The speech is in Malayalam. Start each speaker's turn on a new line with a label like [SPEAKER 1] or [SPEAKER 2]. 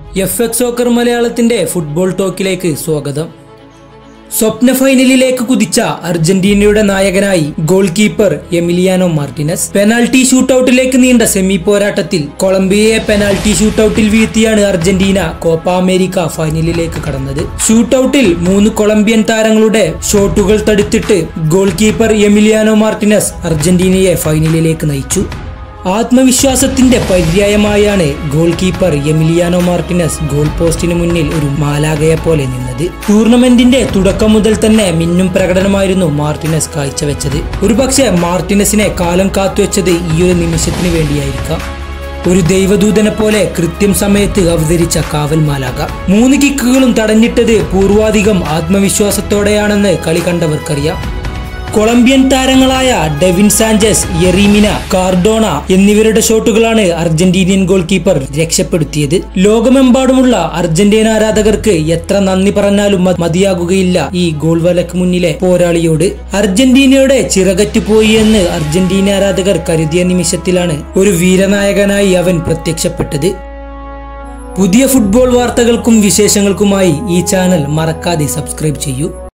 [SPEAKER 1] എഫ് എക്സ് സോക്കർ മലയാളത്തിന്റെ ഫുട്ബോൾ ടോക്കിലേക്ക് സ്വാഗതം സ്വപ്ന ഫൈനലിലേക്ക് കുതിച്ച അർജന്റീനയുടെ നായകനായി goalkeeper Emiliano Martinez penalty ഷൂട്ടൌട്ടിലേക്ക് നീണ്ട സെമി പോരാട്ടത്തിൽ കൊളംബിയയെ പെനാൽറ്റി ഷൂട്ടൌട്ടിൽ വീഴ്ത്തിയാണ് അർജന്റീന കോപ്പ അമേരിക്ക ഫൈനലിലേക്ക് കടന്നത് ഷൂട്ടൌട്ടിൽ മൂന്ന് കൊളംബിയൻ താരങ്ങളുടെ ഷോട്ടുകൾ തടുത്തിട്ട് ഗോൾ കീപ്പർ എമിലിയാനോ മാർട്ടിനസ് അർജന്റീനയെ ഫൈനലിലേക്ക് നയിച്ചു ആത്മവിശ്വാസത്തിന്റെ പര്യായമായാണ് goalkeeper Emiliano Martinez goal പോസ്റ്റിന് മുന്നിൽ ഒരു മാലാകയെ പോലെ നിന്നത് ടൂർണമെന്റിന്റെ തുടക്കം മുതൽ തന്നെ മിന്നും പ്രകടനമായിരുന്നു മാർട്ടിനസ് കാഴ്ചവെച്ചത് ഒരുപക്ഷെ മാർട്ടിനസിനെ കാലം കാത്തുവെച്ചത് ഈ ഒരു നിമിഷത്തിന് വേണ്ടിയായിരിക്കാം ഒരു ദൈവദൂതനെ പോലെ കൃത്യം സമയത്ത് അവതരിച്ച കാവൽ മാലാക മൂന്ന് കിക്കുകളും തടഞ്ഞിട്ടത് പൂർവാധികം ആത്മവിശ്വാസത്തോടെയാണെന്ന് കളി കണ്ടവർക്കറിയാം കൊളംബിയൻ താരങ്ങളായ ഡെവിൻ സാഞ്ചസ് യെറീമിന കാർഡോണ എന്നിവരുടെ ഷോട്ടുകളാണ് അർജന്റീനിയൻ ഗോൾ കീപ്പർ രക്ഷപ്പെടുത്തിയത് ലോകമെമ്പാടുമുള്ള അർജന്റീന ആരാധകർക്ക് എത്ര നന്ദി പറഞ്ഞാലും മ- മതിയാകുകയില്ല ഈ ഗോൾ വലക്ക് മുന്നിലെ പോരാളിയോട് അർജന്റീനയുടെ ചിറകറ്റു പോയി എന്ന് അർജന്റീന ആരാധകർ കരുതിയ നിമിഷത്തിലാണ് ഒരു വീരനായകനായി അവൻ പ്രത്യക്ഷപ്പെട്ടത് പുതിയ ഫുട്ബോൾ വാർത്തകൾക്കും വിശേഷങ്ങൾക്കുമായി ഈ ചാനൽ മറക്കാതെ സബ്സ്ക്രൈബ് ചെയ്യൂ